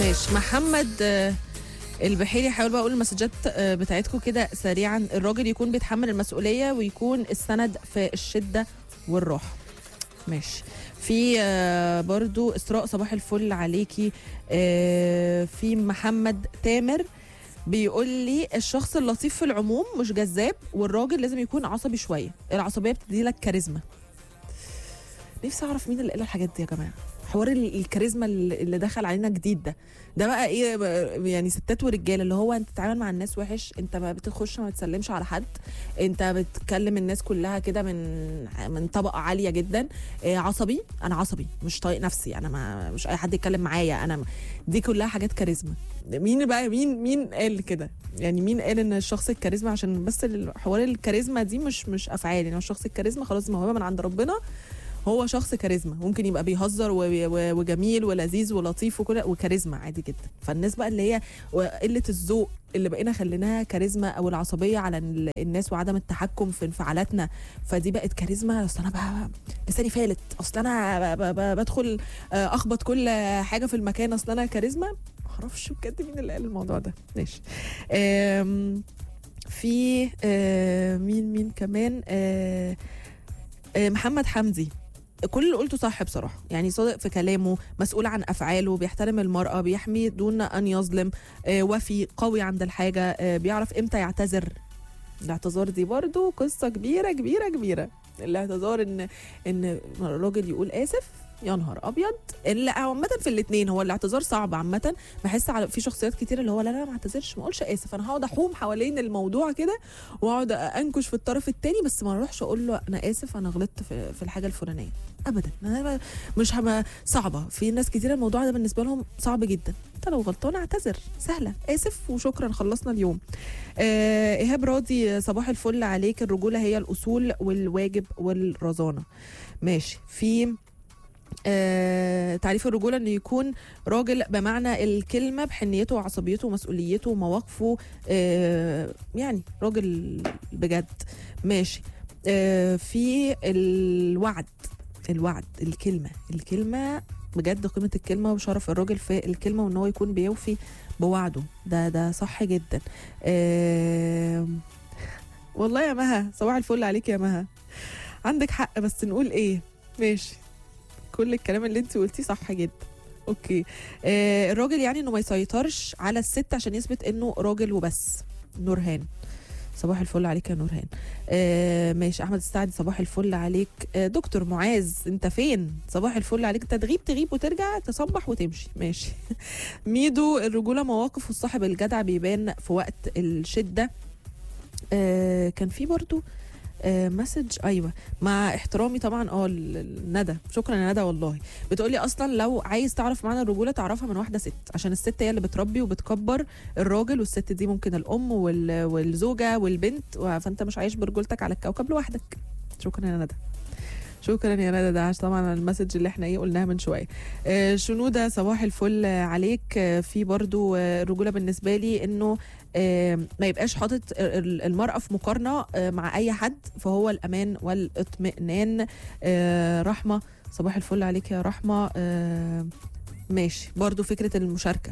ماشي محمد آه، البحيري حاول بقى اقول المسجات آه، بتاعتكم كده سريعا الراجل يكون بيتحمل المسؤوليه ويكون السند في الشده والراحه ماشي في آه، برضو اسراء صباح الفل عليكي آه، في محمد تامر بيقول لي الشخص اللطيف في العموم مش جذاب والراجل لازم يكون عصبي شويه العصبيه بتدي لك كاريزما نفسي اعرف مين اللي قال الحاجات دي يا جماعه حوار ال- الكاريزما اللي اللي دخل علينا جديد ده ده بقى ايه بقى- يعني ستات ورجاله اللي هو انت تتعامل مع الناس وحش انت ما بتخش ما بتسلمش على حد انت بتكلم الناس كلها كده من من طبقه عاليه جدا إيه عصبي انا عصبي مش طايق نفسي انا ما مش اي حد يتكلم معايا انا دي كلها حاجات كاريزما مين بقى مين مين قال كده يعني مين قال ان الشخص الكاريزما عشان بس حوار الكاريزما دي مش مش افعال يعني هو الشخص الكاريزما خلاص موهبه من عند ربنا هو شخص كاريزما ممكن يبقى بيهزر و- و- وجميل ولذيذ ولطيف وكل وكاريزما عادي جدا فالناس بقى اللي هي قله الذوق اللي بقينا خليناها كاريزما او العصبيه على ال- الناس وعدم التحكم في انفعالاتنا فدي بقت كاريزما اصل انا بقى لساني فالت اصل انا ب- ب- ب- بدخل آه، اخبط كل حاجه في المكان اصل انا كاريزما معرفش بجد مين اللي قال الموضوع ده ماشي آم، في آه، مين مين كمان آه، آه، محمد حمدي كل اللي قلته صح بصراحه يعني صادق في كلامه مسؤول عن افعاله بيحترم المراه بيحمي دون ان يظلم آه، وفي قوي عند الحاجه آه، بيعرف امتى يعتذر الاعتذار دي برضو قصه كبيره كبيره كبيره الاعتذار ان ان الراجل يقول اسف يا نهار ابيض اللي عامه في الاثنين هو الاعتذار صعب عامه بحس على في شخصيات كتير اللي هو لا لا ما اعتذرش ما اقولش اسف انا هقعد احوم حوالين الموضوع كده واقعد انكش في الطرف التاني بس ما اروحش اقول له انا اسف انا غلطت في, في الحاجه الفلانيه ابدا أنا مش هم صعبه في ناس كتير الموضوع ده بالنسبه لهم صعب جدا انت لو غلطان اعتذر سهله اسف وشكرا خلصنا اليوم آه ايهاب راضي صباح الفل عليك الرجوله هي الاصول والواجب والرزانه ماشي في آه، تعريف الرجولة انه يكون راجل بمعنى الكلمة بحنيته وعصبيته ومسؤوليته ومواقفه آه، يعني راجل بجد ماشي آه، في الوعد الوعد الكلمة الكلمة بجد قيمة الكلمة وشرف الراجل في الكلمة وان هو يكون بيوفي بوعده ده ده صح جدا آه، والله يا مها صباح الفل عليك يا مها عندك حق بس نقول ايه ماشي كل الكلام اللي انت قلتيه صح جدا اوكي آه الراجل يعني انه ما يسيطرش على الست عشان يثبت انه راجل وبس نورهان صباح الفل عليك يا نورهان آه ماشي احمد السعدي صباح الفل عليك آه دكتور معاذ انت فين صباح الفل عليك انت تغيب تغيب وترجع تصبح وتمشي ماشي ميدو الرجوله مواقف والصاحب الجدع بيبان في وقت الشده آه كان في برضو آه مسج ايوه مع احترامي طبعا اه ال- ال- ندى شكرا يا ندى والله بتقولي اصلا لو عايز تعرف معنى الرجوله تعرفها من واحده ست عشان الست هي اللي بتربي وبتكبر الراجل والست دي ممكن الام وال- والزوجه والبنت و- فانت مش عايش برجولتك على الكوكب لوحدك شكرا يا ندى شكرا يا ندى ده عشان طبعا على المسج اللي احنا ايه قلناها من شويه آه شنوده صباح الفل عليك آه في برضو آه الرجوله بالنسبه لي انه آه ما يبقاش حاطط ال- المراه في مقارنه آه مع اي حد فهو الامان والاطمئنان آه رحمه صباح الفل عليك يا رحمه آه ماشي برضو فكره المشاركه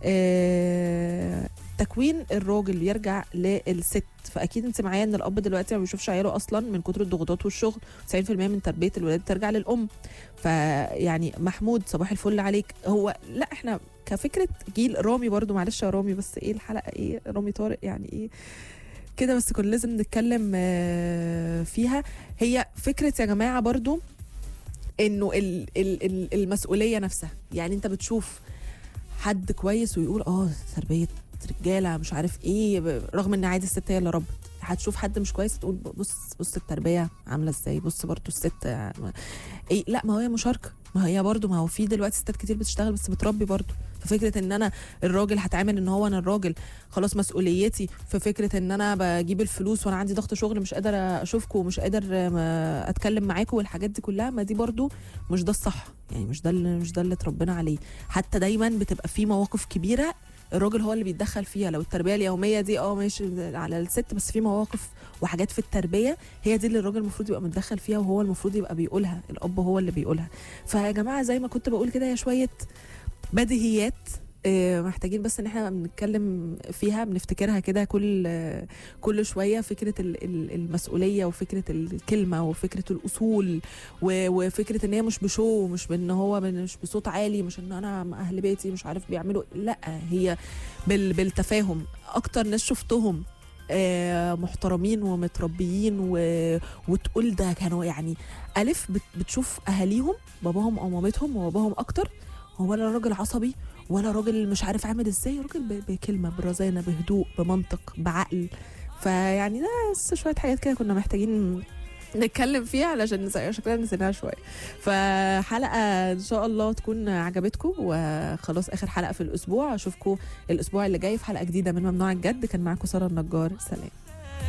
آه تكوين الراجل يرجع للست فاكيد انت معايا ان الاب دلوقتي ما بيشوفش عياله اصلا من كتر الضغوطات والشغل 90% من تربيه الولاد ترجع للام فيعني محمود صباح الفل عليك هو لا احنا كفكره جيل رامي برضو معلش يا رامي بس ايه الحلقه ايه رامي طارق يعني ايه كده بس كنا لازم نتكلم آه، فيها هي فكره يا جماعه برضو انه ال ال ال المسؤوليه نفسها يعني انت بتشوف حد كويس ويقول اه تربيه رجاله مش عارف ايه ب- رغم ان عادي الست هي اللي ربت هتشوف حد مش كويس تقول بص بص التربيه عامله ازاي بص برضو الست آه، ايه لا ما هي مشاركه ما هي برضو ما هو في دلوقتي ستات كتير بتشتغل بس بتربي برضو ففكره ان انا الراجل هتعامل ان هو انا الراجل خلاص مسؤوليتي في فكره ان انا بجيب الفلوس وانا عندي ضغط شغل مش قادر اشوفكم ومش قادر آه، اتكلم معاكم والحاجات دي كلها ما دي برضو مش ده الصح يعني مش ده اللي مش ده اللي اتربينا عليه حتى دايما بتبقى في مواقف كبيره الراجل هو اللي بيتدخل فيها لو التربيه اليوميه دي اه ماشي على الست بس في مواقف وحاجات في التربيه هي دي اللي الراجل المفروض يبقى متدخل فيها وهو المفروض يبقى بيقولها الاب هو اللي بيقولها فيا جماعه زي ما كنت بقول كده هي شويه بديهيات آه، محتاجين بس ان احنا بنتكلم فيها بنفتكرها كده كل آه، كل شويه فكره ال- ال- المسؤوليه وفكره الكلمه وفكره الاصول و- وفكره ان هي مش بشو مش بان هو من- مش بصوت عالي مش ان انا اهل بيتي مش عارف بيعملوا لا هي بال بالتفاهم اكتر ناس شفتهم آه، محترمين ومتربيين و... وتقول ده كانوا يعني الف بت... بتشوف اهاليهم باباهم او مامتهم وباباهم اكتر هو ولا راجل عصبي ولا راجل مش عارف عامل ازاي راجل ب... بكلمه برزانه بهدوء بمنطق بعقل فيعني ده بس شويه حاجات كده كنا محتاجين نتكلم فيها علشان نس- شكلنا نسيناها شويه فحلقه ان شاء الله تكون عجبتكم وخلاص اخر حلقه في الاسبوع اشوفكم الاسبوع اللي جاي في حلقه جديده من ممنوع الجد كان معاكم ساره النجار سلام